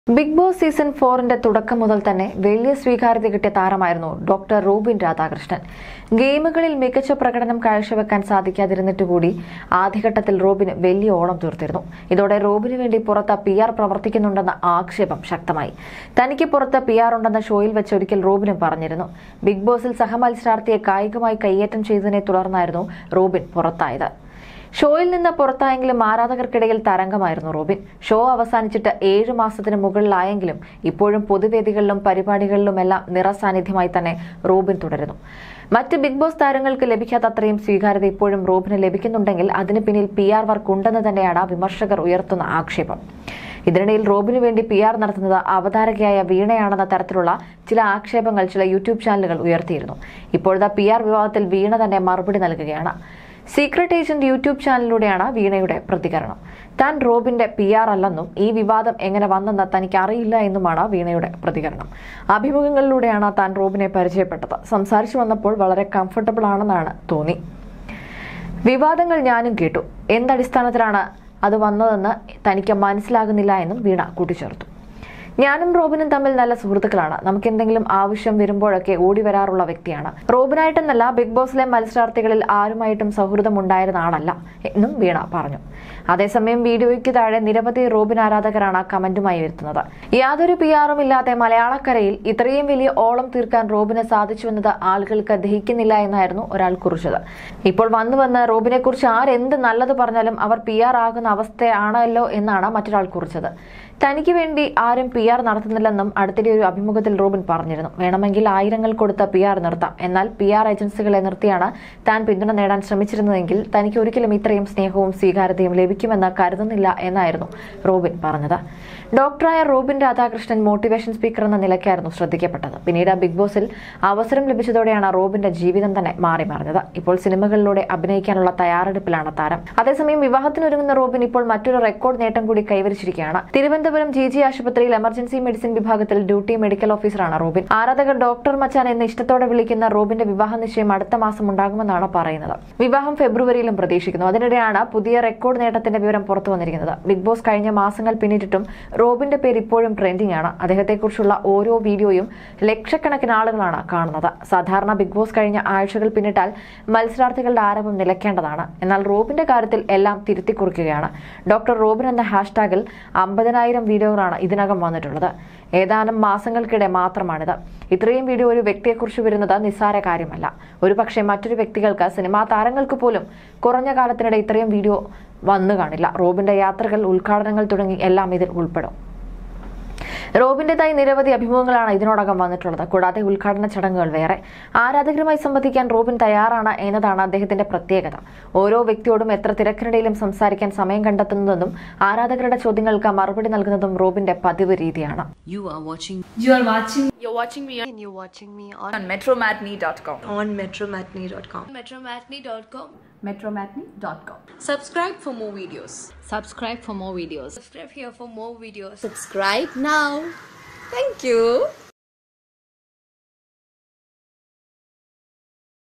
Big boss season ഫോറിന്റെ തുടക്കം മുതൽ തന്നെ വലിയ സ്വീകാര്യത കിട്ടിയ താരമായിരുന്നു ഡോക്ടർ റൂബിൻ രാധാകൃഷ്ണൻ ഗെയിമുകളിൽ മികച്ച പ്രകടനം കാഴ്ചവെക്കാൻ സാധിക്കാതിരുന്നിട്ട് കൂടി ആദ്യഘട്ടത്തിൽ റോബിന് വലിയ ഓളം തീർത്തിരുന്നു ഇതോടെ റോബിന് വേണ്ടി പുറത്ത് പി ആർ പ്രവർത്തിക്കുന്നുണ്ടെന്ന ആക്ഷേപം ശക്തമായി തനിക്ക് പുറത്ത് പി ആർ ഉണ്ടെന്ന ഷോയിൽ വെച്ച് ഒരിക്കൽ റോബിനും പറഞ്ഞിരുന്നു ബിഗ് ബോസിൽ സഹമത്സരാർത്ഥിയെ കായികമായി കയ്യേറ്റം ചെയ്തതിനെ തുടർന്നായിരുന്നു റോബിൻ പുറത്തായത് ഷോയിൽ നിന്ന് പുറത്തായെങ്കിലും ആരാധകർക്കിടയിൽ തരംഗമായിരുന്നു റോബിൻ ഷോ അവസാനിച്ചിട്ട് ഏഴ് മാസത്തിന് മുകളിലായെങ്കിലും ഇപ്പോഴും പൊതുവേദികളിലും പരിപാടികളിലുമെല്ലാം നിറസാന്നിധ്യമായി തന്നെ റോബിൻ തുടരുന്നു മറ്റ് ബിഗ് ബോസ് താരങ്ങൾക്ക് ലഭിക്കാത്ത അത്രയും സ്വീകാര്യത ഇപ്പോഴും റോബിന് ലഭിക്കുന്നുണ്ടെങ്കിൽ അതിന് പിന്നിൽ പി ആർ വർക്ക് ഉണ്ടെന്ന് തന്നെയാണ് വിമർശകർ ഉയർത്തുന്ന ആക്ഷേപം ഇതിനിടയിൽ റോബിനു വേണ്ടി പി ആർ നടത്തുന്നത് അവതാരകയായ വീണയാണെന്ന തരത്തിലുള്ള ചില ആക്ഷേപങ്ങൾ ചില യൂട്യൂബ് ചാനലുകൾ ഉയർത്തിയിരുന്നു ഇപ്പോഴത്തെ പി ആർ വിവാദത്തിൽ വീണ തന്നെ മറുപടി നൽകുകയാണ് സീക്രട്ട് ഏജന്റ് യൂട്യൂബ് ചാനലിലൂടെയാണ് വീണയുടെ പ്രതികരണം താൻ റോബിന്റെ പി ആർ അല്ലെന്നും ഈ വിവാദം എങ്ങനെ വന്നെന്ന് തനിക്ക് അറിയില്ല എന്നുമാണ് വീണയുടെ പ്രതികരണം അഭിമുഖങ്ങളിലൂടെയാണ് താൻ റോബിനെ പരിചയപ്പെട്ടത് സംസാരിച്ചു വന്നപ്പോൾ വളരെ കംഫർട്ടബിൾ ആണെന്നാണ് തോന്നി വിവാദങ്ങൾ ഞാനും കേട്ടു എന്തടിസ്ഥാനത്തിലാണ് അത് വന്നതെന്ന് തനിക്ക് മനസ്സിലാകുന്നില്ല എന്നും വീണ കൂട്ടിച്ചേർത്തു ഞാനും റോബിനും തമ്മിൽ നല്ല സുഹൃത്തുക്കളാണ് നമുക്ക് എന്തെങ്കിലും ആവശ്യം വരുമ്പോഴൊക്കെ ഓടി വരാറുള്ള വ്യക്തിയാണ് റോബിനായിട്ടെന്നല്ല ബിഗ് ബോസിലെ മത്സരാർത്ഥികളിൽ ആരുമായിട്ടും സൗഹൃദം ഉണ്ടായിരുന്ന ആളല്ല എന്നും വീണ പറഞ്ഞു അതേസമയം വീഡിയോയ്ക്ക് താഴെ നിരവധി റോബിൻ ആരാധകരാണ് കമന്റുമായി വരുത്തുന്നത് യാതൊരു പി ആറും ഇല്ലാത്ത മലയാളക്കരയിൽ ഇത്രയും വലിയ ഓളം തീർക്കാൻ റോബിന് സാധിച്ചുവെന്നത് ആളുകൾക്ക് ദഹിക്കുന്നില്ല എന്നായിരുന്നു ഒരാൾ കുറിച്ചത് ഇപ്പോൾ വന്നു വന്ന് റോബിനെ കുറിച്ച് ആരെന്ത് നല്ലത് പറഞ്ഞാലും അവർ പി ആർ ആകുന്ന അവസ്ഥയാണല്ലോ എന്നാണ് മറ്റൊരാൾ കുറിച്ചത് തനിക്ക് വേണ്ടി ആരും പി ആർ നടത്തുന്നില്ലെന്നും അടുത്തിടെ ഒരു അഭിമുഖത്തിൽ റോബിൻ പറഞ്ഞിരുന്നു വേണമെങ്കിൽ ആയിരങ്ങൾ കൊടുത്ത പി ആർ നിർത്താം എന്നാൽ പി ആർ ഏജൻസികളെ നിർത്തിയാണ് താൻ പിന്തുണ നേടാൻ ശ്രമിച്ചിരുന്നതെങ്കിൽ തനിക്ക് ഒരിക്കലും ഇത്രയും സ്നേഹവും സ്വീകാര്യതയും ലഭിക്കുമെന്ന് കരുതുന്നില്ല എന്നായിരുന്നു റോബിൻ പറഞ്ഞത് ഡോക്ടറായ റോബിൻ രാധാകൃഷ്ണൻ മോട്ടിവേഷൻ സ്പീക്കർ എന്ന നിലയ്ക്കായിരുന്നു ശ്രദ്ധിക്കപ്പെട്ടത് പിന്നീട് ബിഗ് ബോസിൽ അവസരം ലഭിച്ചതോടെയാണ് റോബിന്റെ ജീവിതം തന്നെ മാറി മറിഞ്ഞത് ഇപ്പോൾ സിനിമകളിലൂടെ അഭിനയിക്കാനുള്ള തയ്യാറെടുപ്പിലാണ് താരം അതേസമയം വിവാഹത്തിനൊരുങ്ങുന്ന റോബിൻ ഇപ്പോൾ മറ്റൊരു റെക്കോർഡ് നേട്ടം കൂടി കൈവരിച്ചിരിക്കുകയാണ് തിരുവനന്തപുരം ജി ജി ആശുപത്രിയിൽ എമർജൻസി മെഡിസിൻ വിഭാഗത്തിൽ ഡ്യൂട്ടി മെഡിക്കൽ ഓഫീസറാണ് റോബിൻ ആരാധകർ ഡോക്ടർ മച്ചാൻ എന്ന് ഇഷ്ടത്തോടെ വിളിക്കുന്ന റോബിന്റെ വിവാഹ നിശ്ചയം അടുത്ത മാസം ഉണ്ടാകുമെന്നാണ് പറയുന്നത് വിവാഹം ഫെബ്രുവരിയിലും പ്രതീക്ഷിക്കുന്നു അതിനിടെയാണ് പുതിയ റെക്കോർഡ് നേട്ടത്തിന്റെ വിവരം പുറത്തു വന്നിരിക്കുന്നത് ബിഗ് ബോസ് കഴിഞ്ഞ മാസങ്ങൾ പിന്നിട്ടിട്ടും റോബിന്റെ പേര് ഇപ്പോഴും ട്രെൻഡിംഗ് ആണ് അദ്ദേഹത്തെക്കുറിച്ചുള്ള ഓരോ വീഡിയോയും ലക്ഷക്കണക്കിന് ആളുകളാണ് കാണുന്നത് സാധാരണ ബിഗ് ബോസ് കഴിഞ്ഞ ആഴ്ചകൾ പിന്നിട്ടാൽ മത്സരാർത്ഥികളുടെ ആരവം നിലയ്ക്കേണ്ടതാണ് എന്നാൽ റോബിന്റെ കാര്യത്തിൽ എല്ലാം തിരുത്തി കുറിക്കുകയാണ് ഡോക്ടർ റോബിൻ എന്ന ഹാഷ്ടാഗിൽ അമ്പതിനായിരം വീഡിയോകളാണ് ഇതിനകം വന്നിട്ടുള്ളത് ഏതാനും മാസങ്ങൾക്കിടെ മാത്രമാണിത് ഇത്രയും വീഡിയോ ഒരു വ്യക്തിയെക്കുറിച്ച് വരുന്നത് നിസ്സാര കാര്യമല്ല ഒരു പക്ഷേ മറ്റൊരു വ്യക്തികൾക്ക് സിനിമാ താരങ്ങൾക്ക് പോലും കുറഞ്ഞ കാലത്തിനിടെ ഇത്രയും വീഡിയോ വന്നു കാണില്ല റോബിന്റെ യാത്രകൾ ഉദ്ഘാടനങ്ങൾ തുടങ്ങി എല്ലാം ഇതിൽ ഉൾപ്പെടും റോബിന്റേതായി നിരവധി അഭിമുഖങ്ങളാണ് ഇതിനോടകം വന്നിട്ടുള്ളത് കൂടാതെ ഉദ്ഘാടന ചടങ്ങുകൾ വേറെ ആരാധകരുമായി സംബന്ധിക്കാൻ റോബിൻ തയ്യാറാണ് എന്നതാണ് അദ്ദേഹത്തിന്റെ പ്രത്യേകത ഓരോ വ്യക്തിയോടും എത്ര തിരക്കിനിടയിലും സംസാരിക്കാൻ സമയം കണ്ടെത്തുന്നതെന്നും ആരാധകരുടെ ചോദ്യങ്ങൾക്ക് മറുപടി നൽകുന്നതും റോബിന്റെ പതിവ് രീതിയാണ് You are watching You are watching You're watching me on, and you're watching me on, on metromatney.com. on metromatney.com. Metromatney.com. metromatney.com. Subscribe for more videos. subscribe for more videos Subscribe here for more videos. Subscribe now. Thank you.